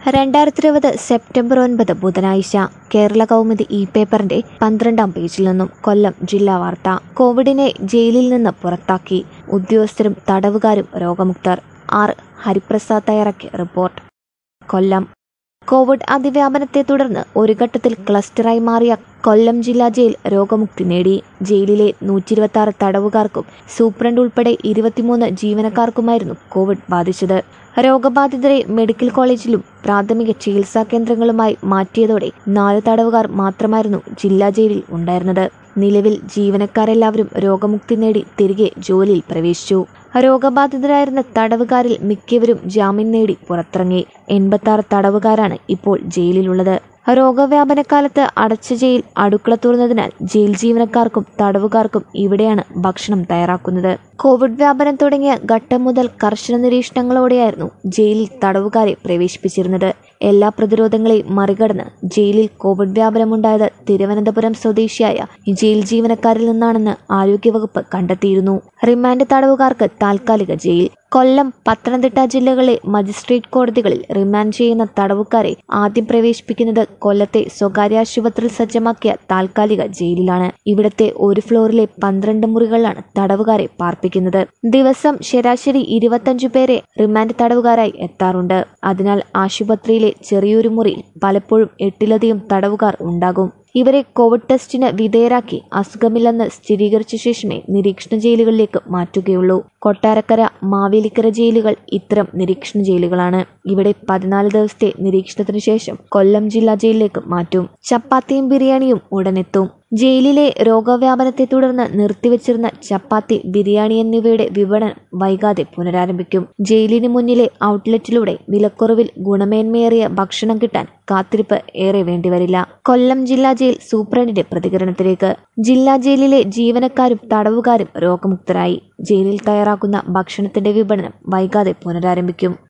രണ്ടായിരത്തി ഇരുപത് സെപ്റ്റംബർ ഒൻപത് ബുധനാഴ്ച കേരള കൗമുദി ഇ പേപ്പറിന്റെ പന്ത്രണ്ടാം പേജിൽ നിന്നും കൊല്ലം ജില്ലാ വാർത്ത കോവിഡിനെ ജയിലിൽ നിന്ന് പുറത്താക്കി ഉദ്യോഗസ്ഥരും തടവുകാരും രോഗമുക്തർ ആർ ഹരിപ്രസാദ് തയ്യാറാക്കിയ റിപ്പോർട്ട് കൊല്ലം കോവിഡ് അതിവ്യാപനത്തെ തുടർന്ന് ഒരു ഘട്ടത്തിൽ ക്ലസ്റ്ററായി മാറിയ കൊല്ലം ജില്ലാ ജയിൽ രോഗമുക്തി നേടി ജയിലിലെ നൂറ്റി ഇരുപത്തി ആറ് തടവുകാർക്കും സൂപ്രണ്ട് ഉൾപ്പെടെ ഇരുപത്തിമൂന്ന് ജീവനക്കാർക്കുമായിരുന്നു കോവിഡ് ബാധിച്ചത് രോഗബാധിതരെ മെഡിക്കൽ കോളേജിലും പ്രാഥമിക ചികിത്സാ കേന്ദ്രങ്ങളുമായി മാറ്റിയതോടെ നാല് തടവുകാർ മാത്രമായിരുന്നു ജില്ലാ ജയിലിൽ ഉണ്ടായിരുന്നത് നിലവിൽ ജീവനക്കാരെല്ലാവരും രോഗമുക്തി നേടി തിരികെ ജോലിയിൽ പ്രവേശിച്ചു രോഗബാധിതരായിരുന്ന തടവുകാരിൽ മിക്കവരും ജാമ്യം നേടി പുറത്തിറങ്ങി എൺപത്തി തടവുകാരാണ് ഇപ്പോൾ ജയിലിലുള്ളത് രോഗവ്യാപനകാലത്ത് അടച്ച ജയിൽ അടുക്കള തുറന്നതിനാൽ ജയിൽ ജീവനക്കാർക്കും തടവുകാർക്കും ഇവിടെയാണ് ഭക്ഷണം തയ്യാറാക്കുന്നത് കോവിഡ് വ്യാപനം തുടങ്ങിയ ഘട്ടം മുതൽ കർശന നിരീക്ഷണങ്ങളോടെയായിരുന്നു ജയിലിൽ തടവുകാരെ പ്രവേശിപ്പിച്ചിരുന്നത് എല്ലാ പ്രതിരോധങ്ങളെയും മറികടന്ന് ജയിലിൽ കോവിഡ് വ്യാപനമുണ്ടായത് തിരുവനന്തപുരം സ്വദേശിയായ ജയിൽ ജീവനക്കാരിൽ നിന്നാണെന്ന് ആരോഗ്യവകുപ്പ് കണ്ടെത്തിയിരുന്നു റിമാൻഡ് തടവുകാർക്ക് താൽക്കാലിക ജയിൽ കൊല്ലം പത്തനംതിട്ട ജില്ലകളിലെ മജിസ്ട്രേറ്റ് കോടതികളിൽ റിമാൻഡ് ചെയ്യുന്ന തടവുകാരെ ആദ്യം പ്രവേശിപ്പിക്കുന്നത് കൊല്ലത്തെ സ്വകാര്യ ആശുപത്രിയിൽ സജ്ജമാക്കിയ താൽക്കാലിക ജയിലിലാണ് ഇവിടത്തെ ഒരു ഫ്ലോറിലെ പന്ത്രണ്ട് മുറികളിലാണ് തടവുകാരെ പാർപ്പിക്കുന്നത് ദിവസം ശരാശരി ഇരുപത്തഞ്ചു പേരെ റിമാൻഡ് തടവുകാരായി എത്താറുണ്ട് അതിനാൽ ആശുപത്രിയിലെ ചെറിയൊരു മുറിയിൽ പലപ്പോഴും എട്ടിലധികം തടവുകാർ ഉണ്ടാകും ഇവരെ കോവിഡ് ടെസ്റ്റിന് വിധേയരാക്കി അസുഖമില്ലെന്ന് സ്ഥിരീകരിച്ച ശേഷമേ നിരീക്ഷണ ജയിലുകളിലേക്ക് മാറ്റുകയുള്ളൂ കൊട്ടാരക്കര മാവേലിക്കര ജയിലുകൾ ഇത്തരം നിരീക്ഷണ ജയിലുകളാണ് ഇവിടെ പതിനാല് ദിവസത്തെ നിരീക്ഷണത്തിനു ശേഷം കൊല്ലം ജില്ലാ ജയിലിലേക്ക് മാറ്റും ചപ്പാത്തിയും ബിരിയാണിയും ഉടനെത്തും ജയിലിലെ രോഗവ്യാപനത്തെ തുടർന്ന് നിർത്തിവച്ചിരുന്ന ചപ്പാത്തി ബിരിയാണി എന്നിവയുടെ വിപണനം വൈകാതെ പുനരാരംഭിക്കും ജയിലിന് മുന്നിലെ ഔട്ട്ലെറ്റിലൂടെ വിലക്കുറവിൽ ഗുണമേന്മയേറിയ ഭക്ഷണം കിട്ടാൻ കാത്തിരിപ്പ് ഏറെ വേണ്ടിവരില്ല കൊല്ലം ജില്ലാ ജയിൽ സൂപ്രണ്ടിന്റെ പ്രതികരണത്തിലേക്ക് ജില്ലാ ജയിലിലെ ജീവനക്കാരും തടവുകാരും രോഗമുക്തരായി ജയിലിൽ തയ്യാറാക്കുന്ന ഭക്ഷണത്തിന്റെ വിപണനം വൈകാതെ പുനരാരംഭിക്കും